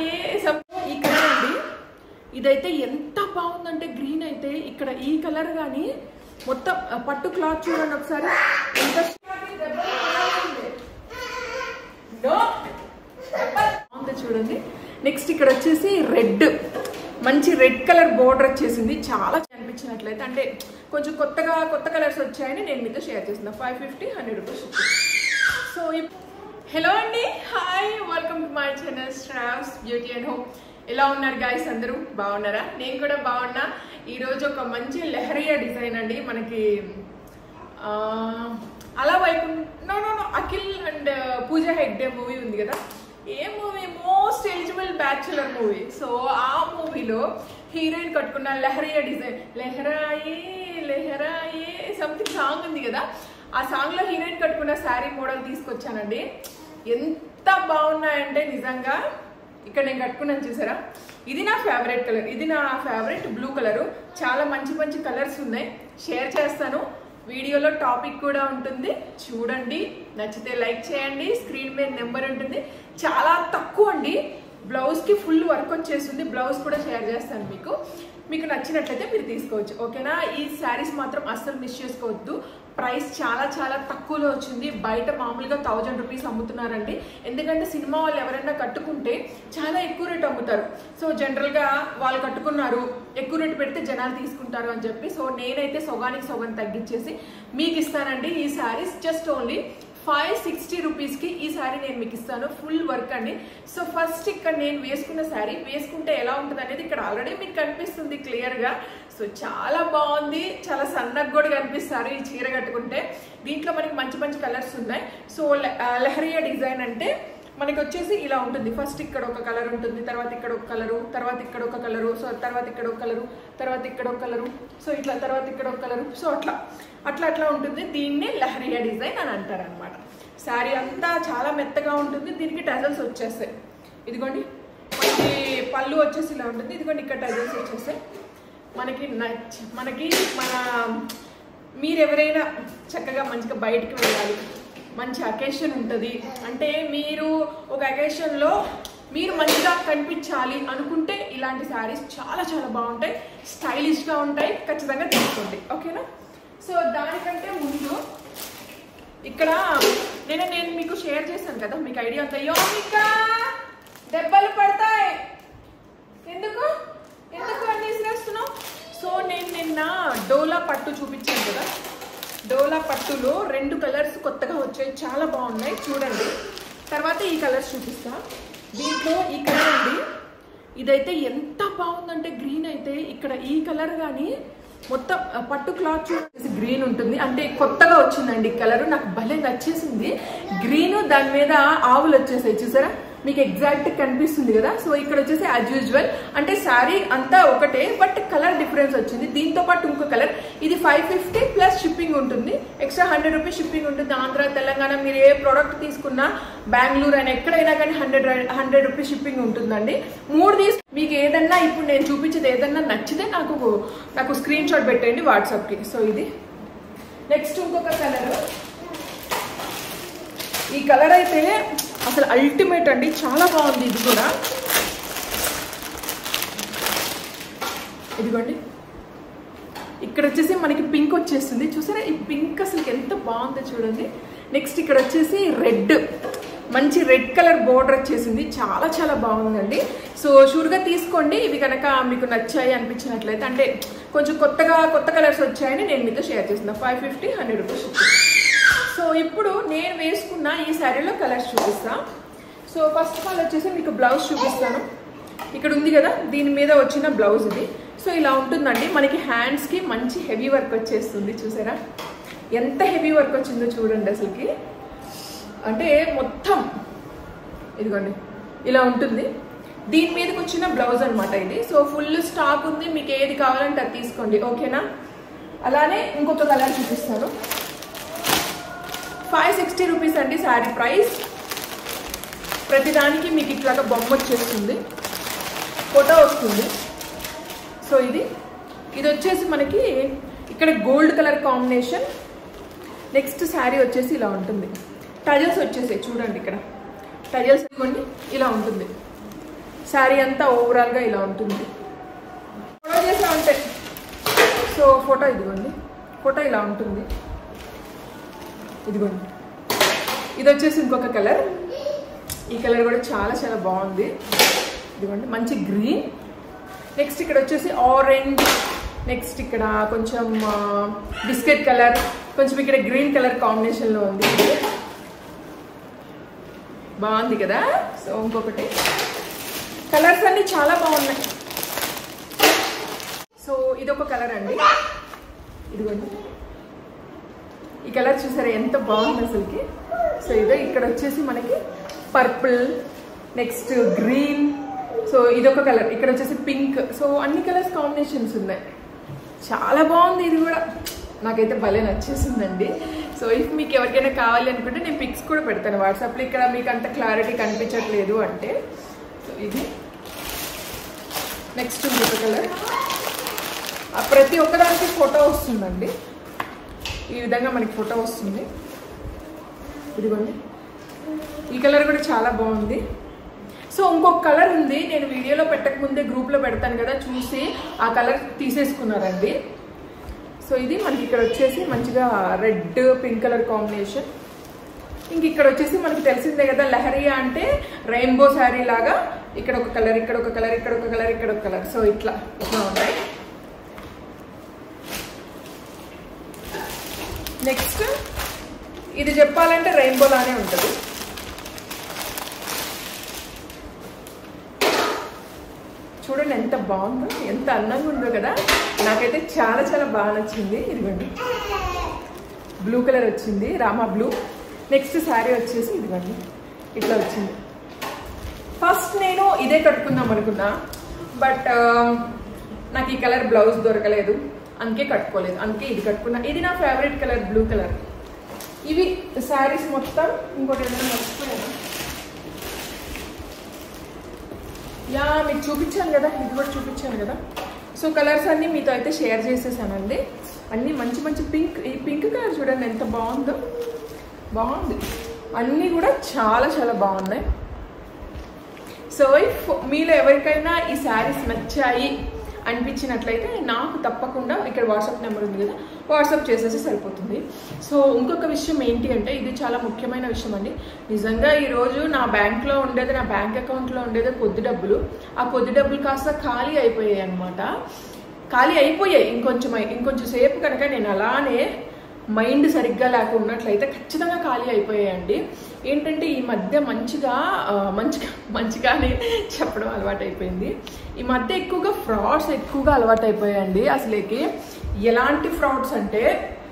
ఏ some- ఈ colour అండి ఇదైతే ఎంత బాగుందంటే గ్రీన్ అయితే ఇక్కడ ఈ కలర్ కానీ మొత్తం ఆ, పట్టు క్లాత్ చూడండి ఒకసారి ఎంత No. బాగుంది చూడండి నెక్స్ట్ ఇక్కడ వచ్చేసి రెడ్ మంచి రెడ్ కలర్ బోర్డర్ వచ్చేసింది చాలా అనిపించినట్లయితే అంటే కొంచెం కొత్తగా కొత్త కలర్స్ వచ్చాయని నేను మీతో షేర్ చేసిన five fifty hundred rupees so hello అండి hi welcome to my channel స్ట్రావ్స్ బ్యూటీ అండ్ హోమ్ ఎలా ఉన్నారు గాయస్ అందరూ బాగున్నారా నేను కూడా బాగున్నా ఈరోజు ఒక మంచి లెహరియా డిజైన్ అండి మనకి ఆ, అలా వైపు no no no Akhil and Pooja Hegde movie ఉంది కదా ఏ movie most eligible bachelor movie so ఆ మూవీలో హీరోయిన్ కట్టుకున్న లెహరియా డిజైన్ లెహరాయి లెహరాయి సంథింగ్ సాంగ్ ఉంది కదా ఆ సాంగ్ లో హీరోయిన్ కట్టుకున్న శారీ మోడల్ తీసుకొచ్చానండి ఎంత బాగున్నాయంటే నిజంగా ఇక్కడ నేను కట్టుకున్నాను చూసారా ఇది నా ఫేవరెట్ కలర్ ఇది నా ఫేవరెట్ బ్లూ కలర్ చాలా మంచి మంచి కలర్స్ ఉన్నాయి షేర్ చేస్తాను వీడియోలో టాపిక్ కూడా ఉంటుంది చూడండి నచ్చితే లైక్ చేయండి స్క్రీన్ మీద నెంబర్ ఉంటుంది చాలా తక్కువ అండి బ్లౌజ్కి ఫుల్ వర్క్ వచ్చేస్తుంది బ్లౌజ్ కూడా షేర్ చేస్తాను మీకు మీకు నచ్చినట్లయితే మీరు తీసుకోవచ్చు ఓకేనా ఈ శారీస్ మాత్రం అస్సలు మిస్ చేసుకోవద్దు ప్రైస్ చాలా చాలా తక్కువలో వచ్చింది బయట మామూలుగా థౌజండ్ రూపీస్ అమ్ముతున్నారండి ఎందుకంటే సినిమా వాళ్ళు ఎవరైనా కట్టుకుంటే చాలా ఎక్కువ రేట్ అమ్ముతారు సో జనరల్గా వాళ్ళు కట్టుకున్నారు ఎక్కువ రేటు పెడితే జనాలు తీసుకుంటారు అని చెప్పి సో నేనైతే సొగానికి సొగం తగ్గించేసి మీకు ఇస్తానండి ఈ saris just only five sixty రూపీస్కి ఈ శారీ నేను మీకు ఇస్తాను ఫుల్ వర్క్ అండి సో ఫస్ట్ ఇక్కడ నేను వేసుకున్న శారీ వేసుకుంటే ఎలా ఉంటుంది అనేది ఇక్కడ ఆల్రెడీ మీకు కనిపిస్తుంది క్లియర్గా సో చాలా బాగుంది చాలా సన్నగా కూడా కనిపిస్తారు ఈ చీర కట్టుకుంటే దీంట్లో మనకి మంచి మంచి కలర్స్ ఉన్నాయి సో లెహరియా డిజైన్ అంటే మనకి వచ్చేసి ఇలా ఉంటుంది ఫస్ట్ ఇక్కడ ఒక కలర్ ఉంటుంది తర్వాత ఇక్కడ ఒక కలరు తర్వాత ఇక్కడ ఒక కలరు సో తర్వాత ఇక్కడ ఒక కలరు తర్వాత ఇక్కడ ఒక కలరు సో ఇట్లా తర్వాత ఇక్కడ ఒక కలరు సో అట్లా అట్లా అట్లా ఉంటుంది దీన్నే లహరియా డిజైన్ అని అంటారు అనమాట శారీ అంతా చాలా మెత్తగా ఉంటుంది దీనికి టజల్స్ వచ్చేస్తాయి ఇదిగోండి మనకి పళ్ళు వచ్చేసి ఇలా ఉంటుంది ఇదిగోండి ఇక్కడ టజల్స్ వచ్చేస్తాయి మనకి నచ్చ మనకి మన మీరు ఎవరైనా చక్కగా మంచిగా బయటికి వెళ్ళాలి మంచి అకేషన్ ఉంటుంది అంటే మీరు ఒక అకేషన్లో మీరు మంచిగా కనిపించాలి అనుకుంటే ఇలాంటి శారీస్ చాలా చాలా బాగుంటాయి స్టైలిష్గా ఉంటాయి ఖచ్చితంగా తీసుకోండి ఓకేనా సో దానికంటే ముందు ఇక్కడ నేను నేను మీకు షేర్ చేశాను కదా మీకు ఐడియా ఉందా యోమిక దెబ్బలు పడతాయి ఎందుకు ఎందుకు అన్ని విసిరేస్తున్నావు సో నేను నిన్న డోలా పట్టు చూపించాను కదా డోలా పట్టులో రెండు కలర్స్ కొత్తగా వచ్చాయి చాలా బాగున్నాయి చూడండి తర్వాత ఈ కలర్స్ చూపిస్తా దీంట్లో ఈ కలర్ అండి ఇదైతే ఎంత బాగుందంటే గ్రీన్ అయితే ఇక్కడ ఈ కలర్ కానీ మొత్తం ఆ, పట్టు క్లాత్ చూసి గ్రీన్ ఉంటుంది అంటే కొత్తగా వచ్చిందండి కలర్ నాకు భలే నచ్చేసింది గ్రీన్ దాని మీద ఆవులు వచ్చేసాయి చూసారా మీకు ఎగ్జాక్ట్ కనిపిస్తుంది కదా సో ఇక్కడ వచ్చేసి యాజ్ యూజువల్ అంటే శారీ అంతా ఒకటే బట్ కలర్ డిఫరెన్స్ వచ్చింది దీంతో పాటు ఇంకో కలర్ ఇది ఫైవ్ ఫిఫ్టీ ప్లస్ షిప్పింగ్ ఉంటుంది ఎక్స్ట్రా హండ్రెడ్ రూపీస్ షిప్పింగ్ ఉంటుంది ఆంధ్ర తెలంగాణ మీరు ఏ ప్రోడక్ట్ తీసుకున్నా బెంగళూరు అయినా ఎక్కడైనా కానీ హండ్రెడ్ హండ్రెడ్ రూపీస్ షిప్పింగ్ ఉంటుందండి మూడు తీసు మీకు ఏదన్నా ఇప్పుడు నేను చూపించేది ఏదన్నా నచ్చితే నాకు నాకు స్క్రీన్ షాట్ పెట్టండి వాట్సాప్కి సో ఇది నెక్స్ట్ ఇంకొక కలర్ ఈ కలర్ అయితే అసలు అల్టిమేట్ అండి చాలా బాగుంది ఇది కూడా ఇదిగోండి ఇక్కడ వచ్చేసి మనకి పింక్ వచ్చేస్తుంది చూసారా ఈ పింక్ అసలు ఎంత బాగుందో చూడండి నెక్స్ట్ ఇక్కడ వచ్చేసి రెడ్ మంచి రెడ్ కలర్ బోర్డర్ వచ్చేసింది చాలా చాలా బాగుందండి సో షూర్గా తీసుకోండి ఇవి కనుక మీకు నచ్చాయి అనిపించినట్లయితే అంటే కొంచెం కొత్తగా కొత్త కలర్స్ వచ్చాయని నేను మీతో షేర్ చేస్తున్నా five fifty hundred rupees so ఇప్పుడు నేను వేసుకున్న ఈ శారీలో కలర్స్ చూపిస్తా సో ఫస్ట్ ఆఫ్ ఆల్ వచ్చేసి మీకు బ్లౌజ్ చూపిస్తాను ఇక్కడ ఉంది కదా దీని మీద వచ్చిన బ్లౌజ్ ఇది సో ఇలా ఉంటుందండి మనకి హ్యాండ్స్కి మంచి హెవీ వర్క్ వచ్చేస్తుంది చూసారా ఎంత హెవీ వర్క్ వచ్చిందో చూడండి అసలుకి అంటే మొత్తం ఇదిగోండి ఇలా ఉంటుంది దీని మీదకి వచ్చిన బ్లౌజ్ అనమాట ఇది సో ఫుల్ స్టాక్ ఉంది మీకు ఏది కావాలంటే అది తీసుకోండి ఓకేనా అలానే ఇంకొక కలర్ చూపిస్తాను ఫైవ్ సిక్స్టీ రూపీస్ అండి శారీ ప్రైస్ ప్రతిదానికి మీకు ఇట్లాగా బొమ్మ వచ్చేస్తుంది ఫోటో వస్తుంది సో ఇది ఇది వచ్చేసి మనకి ఇక్కడ gold colour combination next sari వచ్చేసి ఇలా ఉంటుంది టజల్స్ వచ్చేసాయి చూడండి ఇక్కడ టజల్స్ ఇవ్వండి ఇలా ఉంటుంది శారీ అంతా ఓవరాల్గా ఇలా ఉంటుంది ఫోటో చేసా ఉంటే సో ఫోటో ఇదిగోండి ఫోటో ఇలా ఉంటుంది ఇదిగోండి ఇది వచ్చేసి ఇంకొక కలర్ ఈ కలర్ కూడా చాలా చాలా బాగుంది ఇదిగోండి మంచి గ్రీన్ నెక్స్ట్ ఇక్కడ వచ్చేసి ఆరెంజ్ నెక్స్ట్ ఇక్కడ కొంచెం బిస్కెట్ కలర్ కొంచెం ఇక్కడ గ్రీన్ కలర్ కాంబినేషన్లో ఉంది ఇది బాగుంది కదా సో ఇంకొకటి కలర్స్ అన్ని చాలా బాగున్నాయి సో ఇదొక కలర్ అండి ఇదిగోండి ఈ కలర్ చూసారా ఎంత బాగుంది అసలుకి సో ఇదో ఇక్కడ వచ్చేసి మనకి పర్పుల్ నెక్స్ట్ గ్రీన్ సో ఇదొక కలర్ ఇక్కడ వచ్చేసి పింక్ సో అన్ని కలర్స్ కాంబినేషన్స్ ఉన్నాయి చాలా బాగుంది ఇది కూడా నాకైతే భలే నచ్చేసిందండి సో ఇఫ్ మీకు ఎవరికైనా కావాలి అనుకుంటే నేను పిక్స్ కూడా పెడతాను వాట్సాప్లో ఇక్కడ మీకు అంత క్లారిటీ కనిపించట్లేదు అంటే సో ఇది నెక్స్ట్ ఇంకొక కలర్ ప్రతి ఒక్కదానికి ఫోటో వస్తుందండి ఈ విధంగా మనకి ఫోటో వస్తుంది ఇదిగోండి ఈ కలర్ కూడా చాలా బాగుంది సో ఇంకొక కలర్ ఉంది నేను వీడియోలో పెట్టక ముందే గ్రూప్లో పెడతాను కదా చూసి ఆ కలర్ తీసేసుకున్నారండి సో ఇది మనకి ఇక్కడ వచ్చేసి మంచిగా రెడ్ పింక్ కలర్ కాంబినేషన్ ఇంక ఇక్కడ వచ్చేసి మనకి తెలిసిందే కదా లహరియా అంటే రెయిన్బో శారీ లాగా ఇక్కడ ఒక కలర్ ఇక్కడ ఒక కలర్ ఇక్కడ ఒక కలర్ ఇక్కడ ఒక కలర్ సో ఇట్లా ఇట్లా ఉన్నాయి నెక్స్ట్ ఇది చెప్పాలంటే రెయిన్బో లానే ఉంటుంది చూడండి ఎంత బాగుందో ఎంత అందంగా ఉందో కదా నాకైతే చాలా చాలా బాగా నచ్చింది ఇదిగోండి బ్లూ కలర్ వచ్చింది రామా బ్లూ నెక్స్ట్ శారీ వచ్చేసి ఇదిగోండి ఇట్లా వచ్చింది ఫస్ట్ నేను ఇదే కట్టుకుందాం అనుకున్నా బట్ నాకు ఈ కలర్ బ్లౌజ్ దొరకలేదు అందుకే కట్టుకోలేదు అందుకే ఇది కట్టుకున్నా ఇది నా ఫేవరెట్ కలర్ బ్లూ కలర్ ఇవి శారీస్ మొత్తం ఇంకోటి ఏదైనా మర్చిపోయాను యా మీకు చూపించాను కదా ఇది కూడా చూపించాను కదా సో కలర్స్ అన్నీ మీతో అయితే షేర్ చేసేసానండి అన్నీ మంచి మంచి పింక్ ఈ పింక్ కలర్ చూడండి ఎంత బాగుందో బాగుంది అన్నీ కూడా చాలా చాలా బాగున్నాయి సో ఇఫ్ మీలో ఎవరికైనా ఈ శారీస్ నచ్చాయి అనిపించినట్లయితే నాకు తప్పకుండా ఇక్కడ వాట్సాప్ నెంబర్ ఉంది కదా వాట్సాప్ చేసేసి సరిపోతుంది సో ఇంకొక విషయం ఏంటి అంటే ఇది చాలా ముఖ్యమైన విషయం అండి నిజంగా ఈరోజు నా బ్యాంక్లో ఉండేది నా బ్యాంక్ అకౌంట్లో ఉండేది కొద్ది డబ్బులు ఆ కొద్ది డబ్బులు కాస్త ఖాళీ అయిపోయాయి అనమాట ఖాళీ అయిపోయాయి ఇంకొంచెం ఇంకొంచెం సేపు కనుక నేను అలానే మైండ్ సరిగ్గా లేకున్నట్లయితే ఖచ్చితంగా ఖాళీ అయిపోయాయండి ఏంటంటే ఈ మధ్య మంచిగా ఆ, మంచిగా మంచిగానే చెప్పడం అలవాటు అయిపోయింది ఈ మధ్య ఎక్కువగా ఫ్రాడ్స్ ఎక్కువగా అలవాటు అయిపోయాయండి అసలుకి ఎలాంటి ఫ్రాడ్స్ అంటే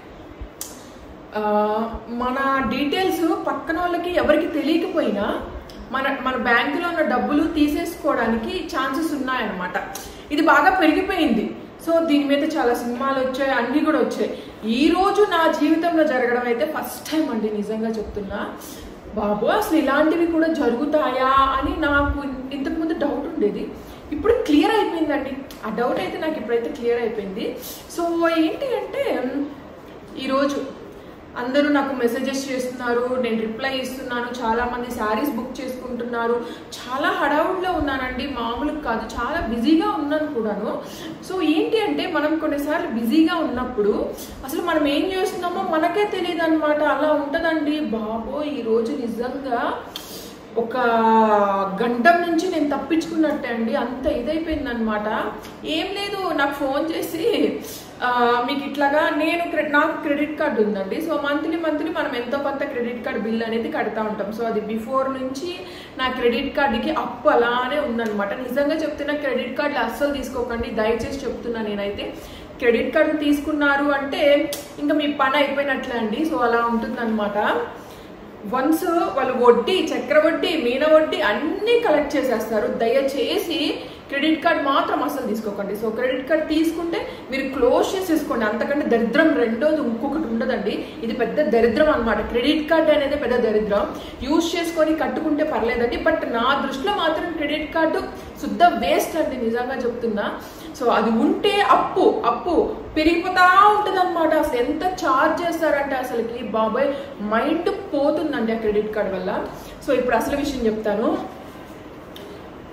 ఆ, మన డీటెయిల్స్ పక్కన వాళ్ళకి ఎవరికి తెలియకపోయినా మన మన బ్యాంకులో ఉన్న డబ్బులు తీసేసుకోవడానికి ఛాన్సెస్ ఉన్నాయన్నమాట ఇది బాగా పెరిగిపోయింది సో దీని మీద చాలా సినిమాలు వచ్చాయి అన్నీ కూడా వచ్చాయి ఈ రోజు నా జీవితంలో జరగడం అయితే ఫస్ట్ టైం అండి నిజంగా చెప్తున్నా బాబు అసలు ఇలాంటివి కూడా జరుగుతాయా అని నాకు ఇంతకుముందు డౌట్ ఉండేది ఇప్పుడు క్లియర్ అయిపోయిందండి ఆ డౌట్ అయితే నాకు ఇప్పుడైతే క్లియర్ అయిపోయింది సో ఏంటి అంటే ఈరోజు అందరూ నాకు మెసేజెస్ చేస్తున్నారు నేను రిప్లై ఇస్తున్నాను చాలా మంది శారీస్ బుక్ చేసుకుంటున్నారు చాలా హడావుడిలో ఉన్నానండి మామూలు కాదు చాలా బిజీగా ఉన్నాను కూడాను సో ఏంటి అంటే మనం కొన్నిసార్లు బిజీగా ఉన్నప్పుడు అసలు మనం ఏం చేస్తున్నామో మనకే తెలియదు అనమాట అలా ఉంటుందండి బాబో ఈరోజు నిజంగా ఒక గంటం నుంచి నేను తప్పించుకున్నట్టే అండి అంత ఇదైపోయింది అనమాట ఏం లేదు నాకు ఫోన్ చేసి ఆ, మీకు ఇట్లాగా నేను క్రె- నాకు క్రెడిట్ కార్డు ఉందండి సో మంత్లీ మంత్లీ మనం ఎంతో కొంత క్రెడిట్ కార్డ్ బిల్ అనేది కడతా ఉంటాం సో అది బిఫోర్ నుంచి నా క్రెడిట్ కార్డుకి అప్పు అలానే ఉందన్నమాట నిజంగా చెప్తున్నా క్రెడిట్ కార్డులు అస్సలు తీసుకోకండి దయచేసి చెప్తున్నా నేనైతే క్రెడిట్ కార్డు తీసుకున్నారు అంటే ఇంకా మీ పని అయిపోయినట్లే అండి సో అలా ఉంటుందన్నమాట వన్స్ వాళ్ళు వడ్డీ చక్రవడ్డీ మీన వడ్డీ అన్నీ కలెక్ట్ చేసేస్తారు దయచేసి క్రెడిట్ కార్డ్ మాత్రం అసలు తీసుకోకండి సో క్రెడిట్ కార్డ్ తీసుకుంటే మీరు క్లోజ్ చేసేసుకోండి అంతకంటే దరిద్రం రెండోది ఇంకొకటి ఉండదండి ఇది పెద్ద దరిద్రం అన్నమాట క్రెడిట్ కార్డ్ అనేది పెద్ద దరిద్రం యూజ్ చేసుకొని కట్టుకుంటే పర్లేదండి బట్ నా దృష్టిలో మాత్రం క్రెడిట్ కార్డు శుద్ధ వేస్ట్ అండి నిజంగా చెప్తున్నా సో అది ఉంటే అప్పు అప్పు పెరిగిపోతా ఉంటుంది అనమాట అసలు ఎంత ఛార్జ్ చేస్తారంటే అసలుకి బాబాయ్ మైండ్ పోతుందండి ఆ క్రెడిట్ కార్డ్ వల్ల సో ఇప్పుడు అసలు విషయం చెప్తాను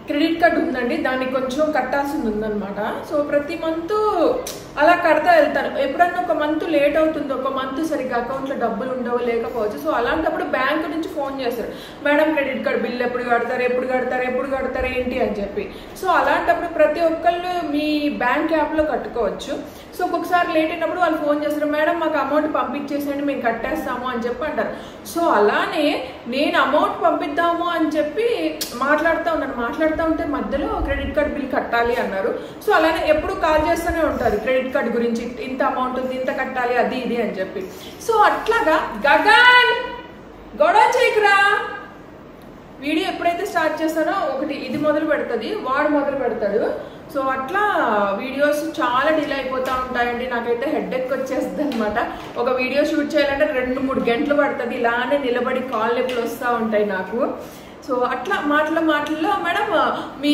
క్రెడిట్ కార్డు ఉందండి దానికి కొంచెం కట్టాల్సింది ఉందన్నమాట సో ప్రతి మంత్ అలా కడతా వెళ్తాను ఎప్పుడన్నా ఒక మంత్ లేట్ అవుతుంది ఒక మంత్ సరిగ్గా అకౌంట్లో డబ్బులు ఉండవు లేకపోవచ్చు సో అలాంటప్పుడు బ్యాంక్ నుంచి ఫోన్ చేస్తారు మేడం క్రెడిట్ కార్డ్ బిల్ ఎప్పుడు కడతారు ఎప్పుడు కడతారు ఎప్పుడు కడతారు ఏంటి అని చెప్పి సో అలాంటప్పుడు ప్రతి ఒక్కళ్ళు మీ బ్యాంక్ యాప్లో కట్టుకోవచ్చు సో ఒక్కొక్కసారి లేట్ అయినప్పుడు వాళ్ళు ఫోన్ చేస్తారు మేడం మాకు అమౌంట్ పంపించేసేయండి మేము కట్టేస్తాము అని చెప్పి అంటారు సో అలానే నేను అమౌంట్ పంపిద్దాము అని చెప్పి మాట్లాడుతూ ఉన్నాను మాట్లాడుతూ ఉంటే మధ్యలో క్రెడిట్ కార్డ్ బిల్ కట్టాలి అన్నారు సో అలానే ఎప్పుడు కాల్ చేస్తూనే ఉంటారు క్రెడిట్ కార్డ్ గురించి ఇంత అమౌంట్ ఉంది ఇంత కట్టాలి అది ఇది అని చెప్పి సో అట్లాగా గగన్ గొడవ చేయకురా వీడియో ఎప్పుడైతే స్టార్ట్ చేస్తానో ఒకటి ఇది మొదలు పెడుతుంది వాడు మొదలు పెడతాడు సో అట్లా వీడియోస్ చాలా డిలే అయిపోతూ ఉంటాయండి నాకైతే హెడ్ ఎక్ వచ్చేస్తుంది అనమాట ఒక వీడియో షూట్ చేయాలంటే రెండు మూడు గంటలు పడుతుంది ఇలానే నిలబడి కాల్ నొప్పులు వస్తూ ఉంటాయి నాకు సో అట్లా మాటల మాటల్లో మేడం మీ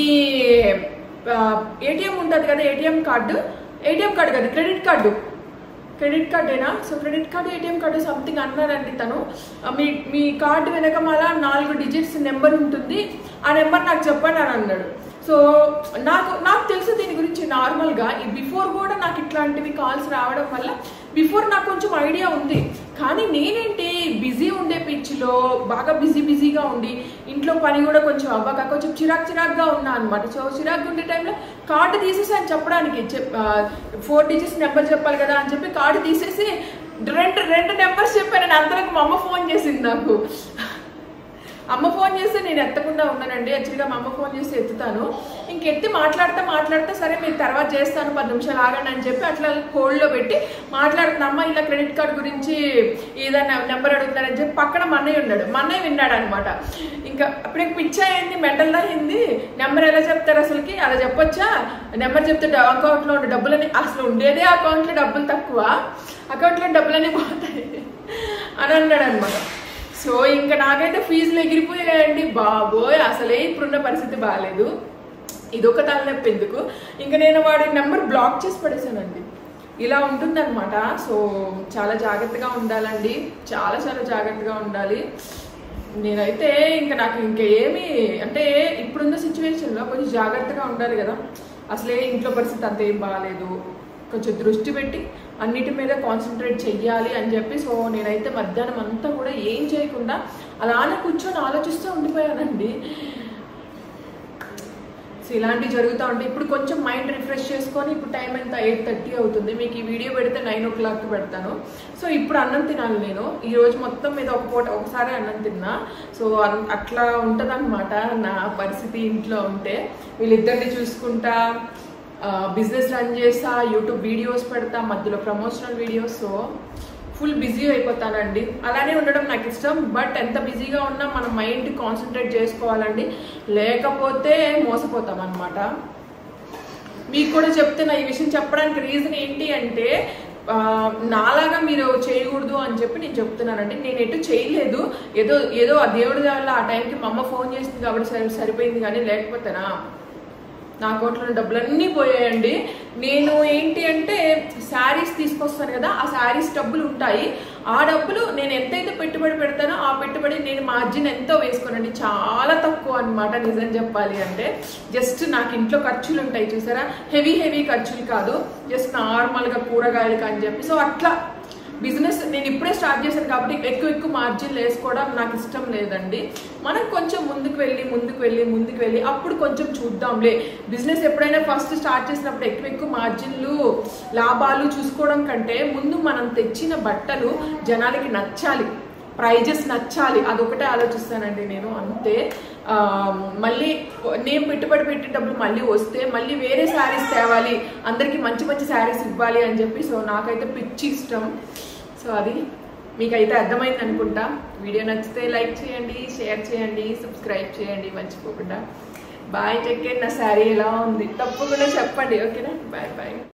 ఏటీఎం ఉంటుంది కదా ఏటీఎం కార్డు ఏటీఎం కార్డు కదా క్రెడిట్ కార్డు క్రెడిట్ కార్డేనా so credit card ATM card something అన్నారండి తను ఆ, మీ మీ కార్డు వెనక మళ్ళా నాలుగు డిజిట్స్ నెంబర్ ఉంటుంది ఆ నెంబర్ నాకు చెప్పండి అని అన్నాడు సో నాకు నాకు తెలుసు దీని గురించి నార్మల్గా ఈ బిఫోర్ కూడా నాకు ఇట్లాంటివి కాల్స్ రావడం వల్ల బిఫోర్ నాకు కొంచెం ఐడియా ఉంది కానీ నేనేంటి బిజీ ఉండే పిచ్చిలో బాగా బిజీ బిజీగా ఉండి ఇంట్లో పని కూడా కొంచెం అవ్వక కొంచెం చిరాక్ చిరాక్గా ఉన్నా అనమాట సో చిరాక్ ఉండే టైంలో కార్డు తీసేసి అని చెప్పడానికి చెప్ ఫోర్ డిజిట్స్ నెంబర్ చెప్పాలి కదా అని చెప్పి కార్డు తీసేసి రెండు రెండు నెంబర్స్ చెప్పాను అంతలోకి మా అమ్మ ఫోన్ చేసింది నాకు అమ్మ ఫోన్ చేస్తే నేను ఎత్తకుండా ఉన్నానండి యాక్చువల్గా మా అమ్మ ఫోన్ చేస్తే ఎత్తుతాను ఇంక ఎత్తి మాట్లాడితే మాట్లాడితే సరే మీరు తర్వాత చేస్తాను పది నిమిషాలు ఆగండి అని చెప్పి అట్లా హోల్డ్లో పెట్టి మాట్లాడుతున్నా అమ్మ ఇలా క్రెడిట్ కార్డ్ గురించి ఏదైనా నెంబర్ అడుగుతారని చెప్పి పక్కన మా అన్నయ్య ఉన్నాడు మా అన్నయ్య విన్నాడు అనమాట ఇంకా అప్పుడు పిచ్చా అయింది మెంటల్ అయింది నెంబర్ ఎలా చెప్తారు అసలుకి అలా చెప్పొచ్చా నెంబర్ చెప్తే అకౌంట్లో ఉండే డబ్బులని అసలు ఉండేదే అకౌంట్లో డబ్బులు తక్కువ అకౌంట్లో డబ్బులన్నీ పోతాయి అని అన్నాడు అనమాట సో ఇంకా నాకైతే ఫీజులు ఎగిరిపోయాయండి బాబోయ్ అసలే ఇప్పుడున్న పరిస్థితి బాగాలేదు ఇదొక తలనొప్పి ఎందుకు ఇంకా నేను వాడి నెంబర్ బ్లాక్ చేసి పడేసానండి ఇలా ఉంటుందన్నమాట సో చాలా జాగ్రత్తగా ఉండాలండి చాలా చాలా జాగ్రత్తగా ఉండాలి నేనైతే ఇంకా నాకు ఇంకా ఏమి అంటే ఇప్పుడున్న సిచ్యువేషన్లో కొంచెం జాగ్రత్తగా ఉండాలి కదా అసలే ఇంట్లో పరిస్థితి అంత ఏం బాగాలేదు కొంచెం దృష్టి పెట్టి అన్నిటి మీద కాన్సన్ట్రేట్ చెయ్యాలి అని చెప్పి సో నేనైతే మధ్యాహ్నం అంతా కూడా ఏం చేయకుండా అలానే కూర్చొని ఆలోచిస్తూ ఉండిపోయానండి సో ఇలాంటివి జరుగుతూ ఉంటాయి ఇప్పుడు కొంచెం మైండ్ రిఫ్రెష్ చేసుకొని ఇప్పుడు టైం ఎంత ఎయిట్ థర్టీ అవుతుంది మీకు ఈ వీడియో పెడితే నైన్ ఓ క్లాక్కి పెడతాను సో ఇప్పుడు అన్నం తినాలి నేను ఈ రోజు మొత్తం మీద ఒక పూట ఒకసారి అన్నం తిన్నా సో అన్- అట్లా ఉంటుందన్నమాట నా పరిస్థితి ఇంట్లో ఉంటే వీళ్ళిద్దరిని చూసుకుంటా బిజినెస్ రన్ చేస్తా యూట్యూబ్ వీడియోస్ పెడతా మధ్యలో promotional videos so full busy అయిపోతానండి అలానే ఉండడం నాకు ఇష్టం బట్ ఎంత బిజీగా ఉన్నా మన మైండ్ కాన్సన్ట్రేట్ చేసుకోవాలండి లేకపోతే మోసపోతాం అనమాట మీకు కూడా చెప్తున్నా ఈ విషయం చెప్పడానికి రీజన్ ఏంటి అంటే ఆ, నాలాగా మీరు చేయకూడదు అని చెప్పి నేను చెప్తున్నానండి నేను ఎటు చేయలేదు ఏదో ఏదో ఆ దేవుడి వల్ల ఆ టైంకి మా అమ్మ ఫోన్ చేసింది కాబట్టి సరి సరిపోయింది కానీ లేకపోతేనా నా అకౌంట్లో డబ్బులన్నీ పోయాయండి నేను ఏంటి అంటే శారీస్ తీసుకొస్తాను కదా ఆ శారీస్ డబ్బులు ఉంటాయి ఆ డబ్బులు నేను ఎంతైతే పెట్టుబడి పెడతానో ఆ పెట్టుబడి నేను మార్జిన్ ఎంతో వేసుకోనండి చాలా తక్కువ అన్నమాట నిజం చెప్పాలి అంటే జస్ట్ నాకు ఇంట్లో ఖర్చులు ఉంటాయి చూసారా హెవీ హెవీ ఖర్చులు కాదు జస్ట్ నార్మల్గా కూరగాయలకి అని చెప్పి సో అట్లా బిజినెస్ నేను ఇప్పుడే స్టార్ట్ చేశాను కాబట్టి ఎక్కువ ఎక్కువ మార్జిన్లు వేసుకోవడం నాకు ఇష్టం లేదండి మనం కొంచెం ముందుకు వెళ్ళి ముందుకు వెళ్ళి ముందుకు వెళ్ళి అప్పుడు కొంచెం చూద్దాంలే బిజినెస్ ఎప్పుడైనా ఫస్ట్ స్టార్ట్ చేసినప్పుడు ఎక్కువ ఎక్కువ మార్జిన్లు లాభాలు చూసుకోవడం కంటే ముందు మనం తెచ్చిన బట్టలు జనాలకి నచ్చాలి ప్రైజెస్ నచ్చాలి అదొకటే ఆలోచిస్తానండి నేను అంతే ఆ, మళ్ళీ నేను పెట్టుబడి పెట్టేటప్పుడు మళ్ళీ వస్తే మళ్ళీ వేరే శారీస్ తేవాలి అందరికి మంచి మంచి శారీస్ ఇవ్వాలి అని చెప్పి సో నాకైతే పిచ్చి ఇష్టం సో అది మీకైతే అర్థమైంది అనుకుంటా వీడియో నచ్చితే లైక్ చేయండి షేర్ చేయండి సబ్స్క్రైబ్ చేయండి మర్చిపోకుండా బాయ్ టెక్ కేర్ నా శారీ ఎలా ఉంది తప్పకుండా చెప్పండి ఓకేనా బాయ్ బాయ్